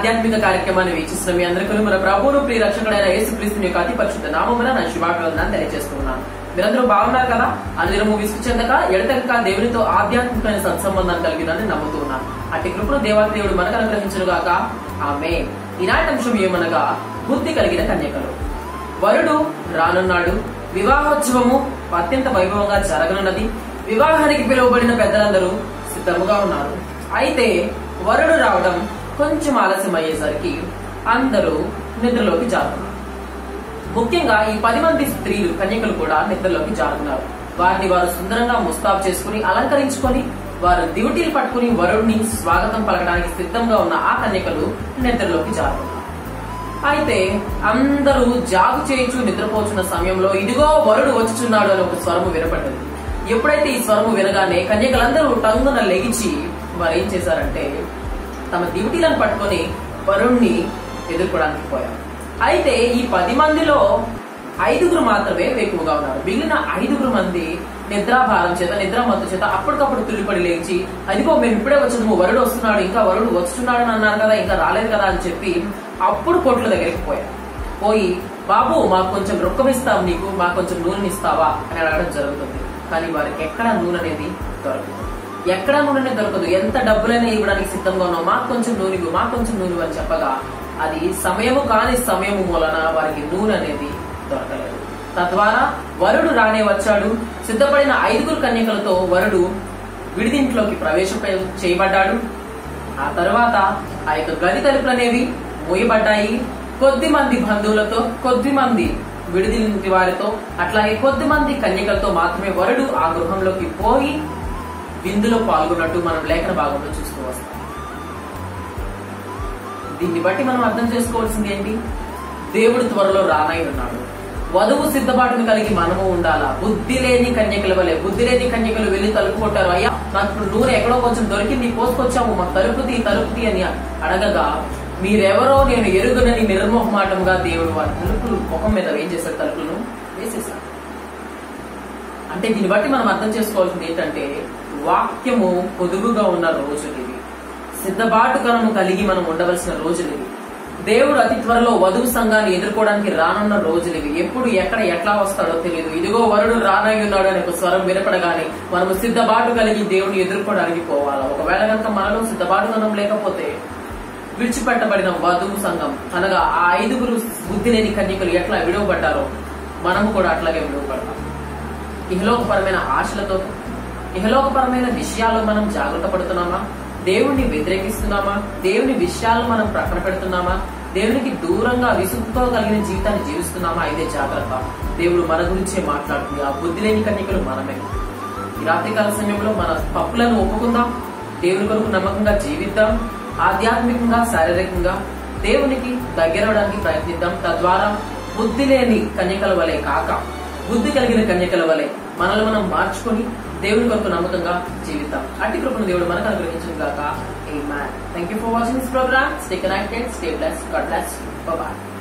ఆధ్యాత్మిక కార్యక్రమాన్ని వీక్షిస్తున్న మీ అందరికీ మన ప్రభువును ప్రియ రక్షకుడైన యేసు క్రీస్తుని యొక్క అతి పరిశుద్ధ నామమున నా శుభాకాంక్షలను తెలియజేస్తున్నాను మీరందరూ బాగున్నారు కదా అనుదినము విసుగు చెందక ఎడతెగక దేవునితో ఆధ్యాత్మికమైన సత్సంబంధాన్ని కలిగినని నమ్ముతున్నాను అట్టి కృపను దేవాదేవుడు మనకు అనుగ్రహించును గాక ఆమె ఈనాటి అంశం ఏమనగా బుద్ధి కలిగిన కన్యకలు వరుడు రానున్నాడు వివాహోత్సవము అత్యంత వైభవంగా జరగనున్నది వివాహానికి పిలువబడిన పెద్దలందరూ సిద్ధముగా ఉన్నారు అయితే వరుడు రావడం కొంచెం ఆలస్యం అయ్యేసరికి అందరూ నిద్రలోకి జారుతున్నారు ముఖ్యంగా ఈ పది మంది స్త్రీలు కన్యకలు కూడా నిద్రలోకి జారుతున్నారు వారిని వారు సుందరంగా ముస్తాబు చేసుకుని అలంకరించుకొని వారు దివిటీలు పట్టుకుని వరుడిని స్వాగతం పలకడానికి సిద్ధంగా ఉన్న ఆ కన్యకలు నిద్రలోకి జారుతున్నారు అయితే అందరూ జాగు చేయించు నిద్రపోచున్న సమయంలో ఇదిగో వరుడు వచ్చుచున్నాడు అని ఒక స్వరము వినపడ్డది ఎప్పుడైతే ఈ స్వరము వినగానే కన్యకలందరూ టంగున లెగిచి వారు ఏం చేశారంటే తమ దివిటీలను పట్టుకొని వరుణ్ణి ఎదుర్కోవడానికి పోయారు అయితే ఈ పది మందిలో ఐదుగురు మాత్రమే వేకువగా ఉన్నారు మిగిలిన ఐదుగురు మంది నిద్రాభారం చేత నిద్రామత్తు చేత అప్పటికప్పుడు తుల్లిపడి లేచి అదిగో మేము ఇప్పుడే వచ్చాము వరుడు వస్తున్నాడు ఇంకా వరుడు వస్తున్నాడు అని అన్నారు కదా ఇంకా రాలేదు కదా అని చెప్పి అప్పుడు కోట్ల దగ్గరికి పోయారు పోయి బాబు మాకు కొంచెం రొక్కం ఇస్తాం నీకు మాకు కొంచెం నూనె ఇస్తావా అని అడగడం జరుగుతుంది కానీ వారికి ఎక్కడ నూనె అనేది దొరకదు ఎక్కడ నూనె దొరకదు ఎంత డబ్బులైనా ఇవ్వడానికి సిద్ధంగా ఉన్నావు మాకు కొంచెం నూనె ఇవ్వు, మాకు కొంచెం నూనె ఇవ్వు అని చెప్పగా అది సమయము కాని సమయము మూలన వారికి నూనె అనేది దొరకలేదు తద్వారా వరుడు రానే వచ్చాడు సిద్ధపడిన ఐదుగురు కన్యకలతో వరుడు విడిదింట్లోకి ప్రవేశం చేయబడ్డాడు ఆ తర్వాత ఆ యొక్క గది తలుపులు అనేవి మూయబడ్డాయి కొద్ది మంది బంధువులతో కొద్ది మంది విడిదింటి వారితో అట్లాగే కొద్ది మంది కన్యకలతో మాత్రమే వరుడు ఆ గృహంలోకి పోయి విందులో పాల్గొన్నట్టు మనం లేఖన భాగంలో చూస్తూ వస్తాం దీన్ని బట్టి మనం అర్థం చేసుకోవాల్సింది ఏంటి దేవుడు త్వరలో రానై ఉన్నాడు వధువు సిద్ధపాటును కలిగి మనము ఉండాలా బుద్ధి లేని కన్యకల వలె బుద్ధి లేని కన్యకలు వెళ్లి తలుపు కొట్టారు అయ్యా నాకు ఇప్పుడు నూనె ఎక్కడో కొంచెం దొరికింది పోసుకొచ్చాము మాకు తలుపుతి తలుపుతి అని అడగగా మీరెవరో నేను ఎరుగునని నిర్మోహమాటంగా దేవుడు వారి తలుపులు ముఖం మీద ఏం చేశాడు తలుపులను వేసేశాడు అంటే దీన్ని బట్టి మనం అర్థం చేసుకోవాల్సింది ఏంటంటే వాక్యము పొదుగుగా ఉన్న రోజులు ఇవి సిద్ధబాటుకరము కలిగి మనం ఉండవలసిన రోజులు ఇవి దేవుడు అతి త్వరలో వధువు సంఘాన్ని ఎదుర్కోవడానికి రానున్న రోజులు ఇవి ఎప్పుడు ఎక్కడ ఎట్లా వస్తాడో తెలియదు ఇదిగో వరుడు రానై ఉన్నాడు అనే ఒక స్వరం వినపడగానే మనము సిద్ధబాటు కలిగి దేవుని ఎదుర్కోవడానికి పోవాలా ఒకవేళ కనుక మనలో సిద్ధబాటుకనం లేకపోతే విడిచిపెట్టబడిన వధువు సంఘం అనగా ఆ ఐదుగురు బుద్ధి లేని కన్యకలు ఎట్లా విడువబడ్డారో మనము కూడా అట్లాగే విడువబడతాం ఇహలోకపరమైన ఆశలతో ఇహలోకపరమైన విషయాల్లో మనం జాగ్రత్త పడుతున్నామా దేవుణ్ణి వ్యతిరేకిస్తున్నామా దేవుని విషయాలను మనం ప్రకటన పెడుతున్నామా దేవునికి దూరంగా విసుగుతో కలిగిన జీవితాన్ని జీవిస్తున్నామా అయితే జాగ్రత్త దేవుడు మన గురించే మాట్లాడుతుంది ఆ బుద్ధి లేని కన్యకలు మనమే ఈ రాత్రికాల సమయంలో మన తప్పులను ఒప్పుకుందాం దేవుని కొరకు నమ్మకంగా జీవిద్దాం ఆధ్యాత్మికంగా శారీరకంగా దేవునికి దగ్గరవడానికి ప్రయత్నిద్దాం తద్వారా బుద్ధి లేని కన్యకల వలె కాక బుద్ధి కలిగిన కన్యకల వలె మనల్ని మనం మార్చుకొని దేవుని కొరకు నమ్మకంగా జీవిద్దాం అట్టి కృపను దేవుడు మనకు అనుగ్రహించిన గాక thank you for watching this programme stay connected stay bless God bless bye